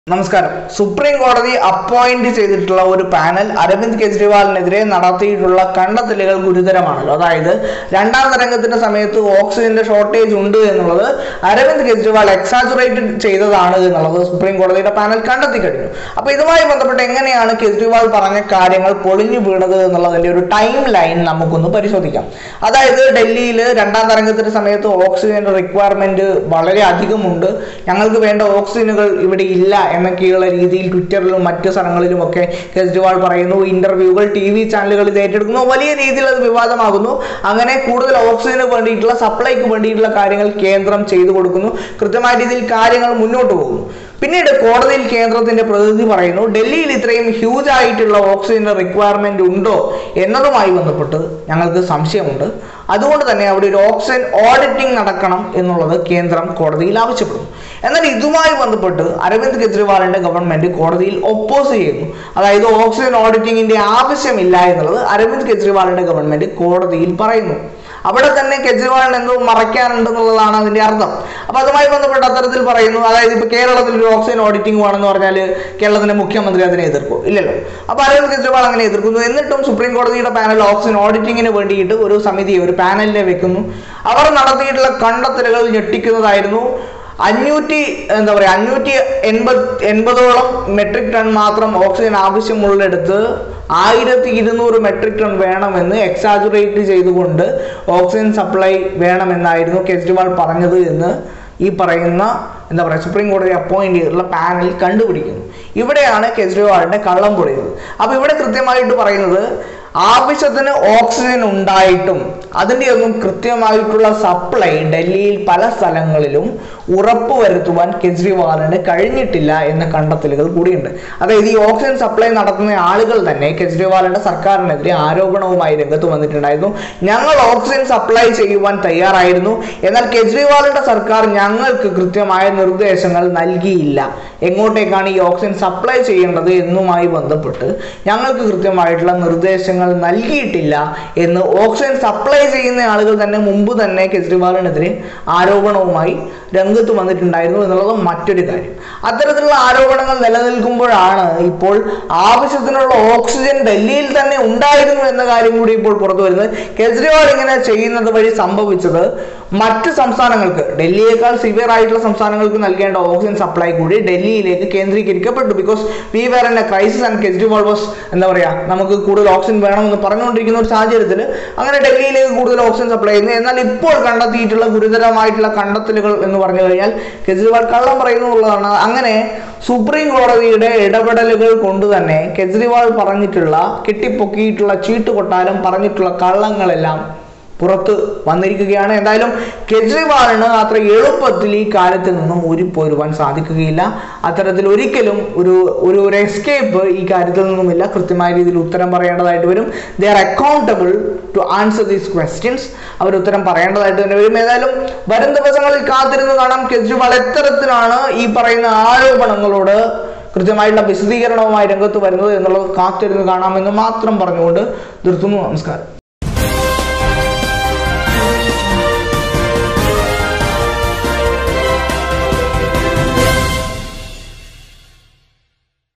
നമസ്കാരം സുപ്രീം കോടതി അപ്പോയിന്റ് ചെയ്തിട്ടുള്ള ഒരു പാനൽ അരവിന്ദ് കെജ്രിവാളിനെതിരെ നടത്തിയിട്ടുള്ള കണ്ടെത്തലുകൾ ഗുരുതരമാണല്ലോ അതായത് രണ്ടാം തരംഗത്തിന്റെ സമയത്ത് ഓക്സിജന്റെ ഷോർട്ടേജ് ഉണ്ട് എന്നുള്ളത് അരവിന്ദ് കെജ്രിവാൾ എക്സാജുറേറ്റ് ചെയ്തതാണ് എന്നുള്ളത് സുപ്രീം കോടതിയുടെ പാനൽ കണ്ടെത്തി കഴിഞ്ഞു അപ്പൊ ഇതുമായി ബന്ധപ്പെട്ട് എങ്ങനെയാണ് കെജ്രിവാൾ പറഞ്ഞ കാര്യങ്ങൾ പൊളിഞ്ഞു വീണത് എന്നുള്ളതിന്റെ ഒരു ടൈം ലൈൻ നമുക്കൊന്ന് പരിശോധിക്കാം അതായത് ഡൽഹിയിൽ രണ്ടാം തരംഗത്തിന്റെ സമയത്ത് ഓക്സിജന്റെ റിക്വയർമെന്റ് വളരെ അധികമുണ്ട് ഞങ്ങൾക്ക് വേണ്ട ഓക്സിജനുകൾ ഇവിടെ ഇല്ല എന്നൊക്കെയുള്ള രീതിയിൽ ട്വിറ്ററിലും മറ്റ് സ്ഥലങ്ങളിലും ഒക്കെ കെജ്രിവാൾ പറയുന്നു ഇന്റർവ്യൂകൾ ടി വി ചാനലുകൾ ഇത് ഏറ്റെടുക്കുന്നു വലിയ രീതിയിൽ അത് വിവാദമാകുന്നു അങ്ങനെ കൂടുതൽ ഓക്സിജന് വേണ്ടിയിട്ടുള്ള സപ്ലൈക്ക് വേണ്ടിയിട്ടുള്ള കാര്യങ്ങൾ കേന്ദ്രം ചെയ്തു കൊടുക്കുന്നു കൃത്യമായ രീതിയിൽ കാര്യങ്ങൾ മുന്നോട്ട് പോകുന്നു പിന്നീട് കോടതിയിൽ കേന്ദ്രത്തിന്റെ പ്രതിനിധി പറയുന്നു ഡൽഹിയിൽ ഇത്രയും ഹ്യൂജ് ആയിട്ടുള്ള ഓക്സിജന്റെ റിക്വയർമെന്റ് ഉണ്ടോ എന്നതുമായി ബന്ധപ്പെട്ട് ഞങ്ങൾക്ക് സംശയമുണ്ട് അതുകൊണ്ട് തന്നെ അവിടെ ഒരു ഓക്സിജൻ ഓഡിറ്റിംഗ് നടക്കണം എന്നുള്ളത് കേന്ദ്രം കോടതിയിൽ ആവശ്യപ്പെടുന്നു എന്നാൽ ഇതുമായി ബന്ധപ്പെട്ട് അരവിന്ദ് കെജ്രിവാളിന്റെ ഗവൺമെന്റ് കോടതിയിൽ ഒപ്പോസ് ചെയ്യുന്നു അതായത് ഓക്സിജൻ ഓഡിറ്റിംഗിന്റെ ആവശ്യമില്ല എന്നുള്ളത് അരവിന്ദ് കെജ്രിവാളിന്റെ ഗവൺമെന്റ് കോടതിയിൽ പറയുന്നു അവിടെ തന്നെ കെജ്രിവാളിന് എന്തോ മറയ്ക്കാനുണ്ടെന്നുള്ളതാണ് അതിന്റെ അർത്ഥം അപ്പൊ അതുമായി ബന്ധപ്പെട്ട് അത്തരത്തിൽ പറയുന്നു അതായത് ഇപ്പൊ കേരളത്തിൽ ഒരു ഓക്സിജൻ ഓഡിറ്റിംഗ് വേണമെന്ന് പറഞ്ഞാൽ കേരളത്തിന്റെ മുഖ്യമന്ത്രി അതിനെ എതിർക്കും ഇല്ലല്ലോ അപ്പൊ അരവിന്ദ് കെജ്രിവാൾ അങ്ങനെ എതിർക്കുന്നു എന്നിട്ടും സുപ്രീം കോടതിയുടെ പാനൽ ഓക്സിജൻ ഓഡിറ്റിംഗിന് വേണ്ടിയിട്ട് ഒരു സമിതിയെ ഒരു പാനലിനെ വെക്കുന്നു അവർ നടത്തിയിട്ടുള്ള കണ്ടെത്തലുകൾ ഞെട്ടിക്കുന്നതായിരുന്നു അഞ്ഞൂറ്റി എന്താ പറയുക അഞ്ഞൂറ്റി എൺപത് എൺപതോളം മെട്രിക് ടൺ മാത്രം ഓക്സിജൻ ആവശ്യമുള്ളിടത്ത് ആയിരത്തി ഇരുന്നൂറ് മെട്രിക് ടൺ വേണമെന്ന് എക്സാജുറേറ്റ് ചെയ്തുകൊണ്ട് ഓക്സിജൻ സപ്ലൈ വേണമെന്നായിരുന്നു കെജ്രിവാൾ പറഞ്ഞത് എന്ന് ഈ പറയുന്ന എന്താ പറയുക സുപ്രീം കോടതി അപ്പോയിന്റ് ചെയ്തിട്ടുള്ള പാനൽ കണ്ടുപിടിക്കുന്നു ഇവിടെയാണ് കെജ്രിവാളിന്റെ കള്ളം പൊളിയുന്നത് അപ്പൊ ഇവിടെ കൃത്യമായിട്ട് പറയുന്നത് ആവശ്യത്തിന് ഓക്സിജൻ ഉണ്ടായിട്ടും അതിൻ്റെ ഒന്നും കൃത്യമായിട്ടുള്ള സപ്ലൈ ഡൽഹിയിൽ പല സ്ഥലങ്ങളിലും ഉറപ്പുവരുത്തുവാൻ കെജ്രിവാളിന് കഴിഞ്ഞിട്ടില്ല എന്ന കണ്ടെത്തലുകൾ കൂടിയുണ്ട് അതായത് ഈ ഓക്സിജൻ സപ്ലൈ നടത്തുന്ന ആളുകൾ തന്നെ കെജ്രിവാളിന്റെ സർക്കാരിനെതിരെ ആരോപണവുമായി രംഗത്ത് വന്നിട്ടുണ്ടായിരുന്നു ഞങ്ങൾ ഓക്സിജൻ സപ്ലൈ ചെയ്യുവാൻ തയ്യാറായിരുന്നു എന്നാൽ കെജ്രിവാളിന്റെ സർക്കാർ ഞങ്ങൾക്ക് കൃത്യമായ നിർദ്ദേശങ്ങൾ നൽകിയില്ല എങ്ങോട്ടേക്കാണ് ഈ ഓക്സിജൻ സപ്ലൈ ചെയ്യേണ്ടത് എന്നുമായി ബന്ധപ്പെട്ട് ഞങ്ങൾക്ക് കൃത്യമായിട്ടുള്ള നിർദ്ദേശങ്ങൾ നൽകിയിട്ടില്ല എന്ന് ഓക്സിജൻ സപ്ലൈ ചെയ്യുന്ന ആളുകൾ തന്നെ മുമ്പ് തന്നെ കെജ്രിവാളിനെതിരെ ആരോപണവുമായി രംഗത്ത് വന്നിട്ടുണ്ടായിരുന്നു എന്നുള്ളത് മറ്റൊരു കാര്യം അത്തരത്തിലുള്ള ആരോപണങ്ങൾ നിലനിൽക്കുമ്പോഴാണ് ഇപ്പോൾ ആവശ്യത്തിനുള്ള ഓക്സിജൻ ഡൽഹിയിൽ തന്നെ ഉണ്ടായിരുന്നു എന്ന കാര്യം കൂടി ഇപ്പോൾ പുറത്തു വരുന്നത് കെജ്രിവാൾ ഇങ്ങനെ ചെയ്യുന്നത് വഴി സംഭവിച്ചത് മറ്റ് സംസ്ഥാനങ്ങൾക്ക് ഡൽഹിയേക്കാൾ സിവിയർ ആയിട്ടുള്ള സംസ്ഥാനങ്ങൾക്ക് നൽകേണ്ട ഓക്സിജൻ സപ്ലൈ കൂടി ഡൽഹിയിലേക്ക് കേന്ദ്രീകരിക്കപ്പെട്ടു because we were in a crisis and Kejriwal was എന്താ പറയാ നമുക്ക് കൂടുതൽ ഓക്സിജൻ വേണമെന്ന് പറഞ്ഞുകൊണ്ടിരിക്കുന്ന ഒരു സാഹചര്യത്തിൽ അങ്ങനെ ഡൽഹിയിലേക്ക് കൂടുതൽ ഓക്സിജൻ സപ്ലൈ ചെയ്യുന്നു എന്നാൽ ഇപ്പോൾ കണ്ടെത്തിയിട്ടുള്ള ഗുരുതരമായിട്ടുള്ള കണ്ടെത്തലുകൾ എന്ന് പറഞ്ഞു കഴിഞ്ഞാൽ കെജ്രിവാൾ കള്ളം പറയുന്നു എന്നുള്ളതാണ് അങ്ങനെ സുപ്രീം കോടതിയുടെ ഇടപെടലുകൾ കൊണ്ട് തന്നെ കെജ്രിവാൾ പറഞ്ഞിട്ടുള്ള കെട്ടിപ്പൊക്കിയിട്ടുള്ള ചീട്ടുകൊട്ടാരം പറഞ്ഞിട്ടുള്ള കള്ളങ്ങളെല്ലാം പുറത്ത് വന്നിരിക്കുകയാണ് എന്തായാലും കെജ്രിവാളിന് അത്ര എളുപ്പത്തിൽ ഈ കാര്യത്തിൽ നിന്നും ഊരിപ്പോരുവാൻ സാധിക്കുകയില്ല അത്തരത്തിൽ ഒരിക്കലും ഒരു ഒരു ഒരു എസ്കേപ്പ് ഈ കാര്യത്തിൽ നിന്നുമില്ല കൃത്യമായ രീതിയിൽ ഉത്തരം പറയേണ്ടതായിട്ട് വരും they are accountable to answer these questions അവർ ഉത്തരം പറയേണ്ടതായിട്ട് തന്നെ വരും ഏതായാലും വരും ദിവസങ്ങളിൽ കാത്തിരുന്ന് കാണാം കെജ്രിവാൾ എത്തരത്തിലാണ് ഈ പറയുന്ന ആരോപണങ്ങളോട് കൃത്യമായിട്ടുള്ള വിശദീകരണവുമായി രംഗത്ത് വരുന്നത് എന്നുള്ളത് കാത്തിരുന്ന് കാണാമെന്ന് മാത്രം പറഞ്ഞുകൊണ്ട് നിർത്തുന്നു നമസ്കാരം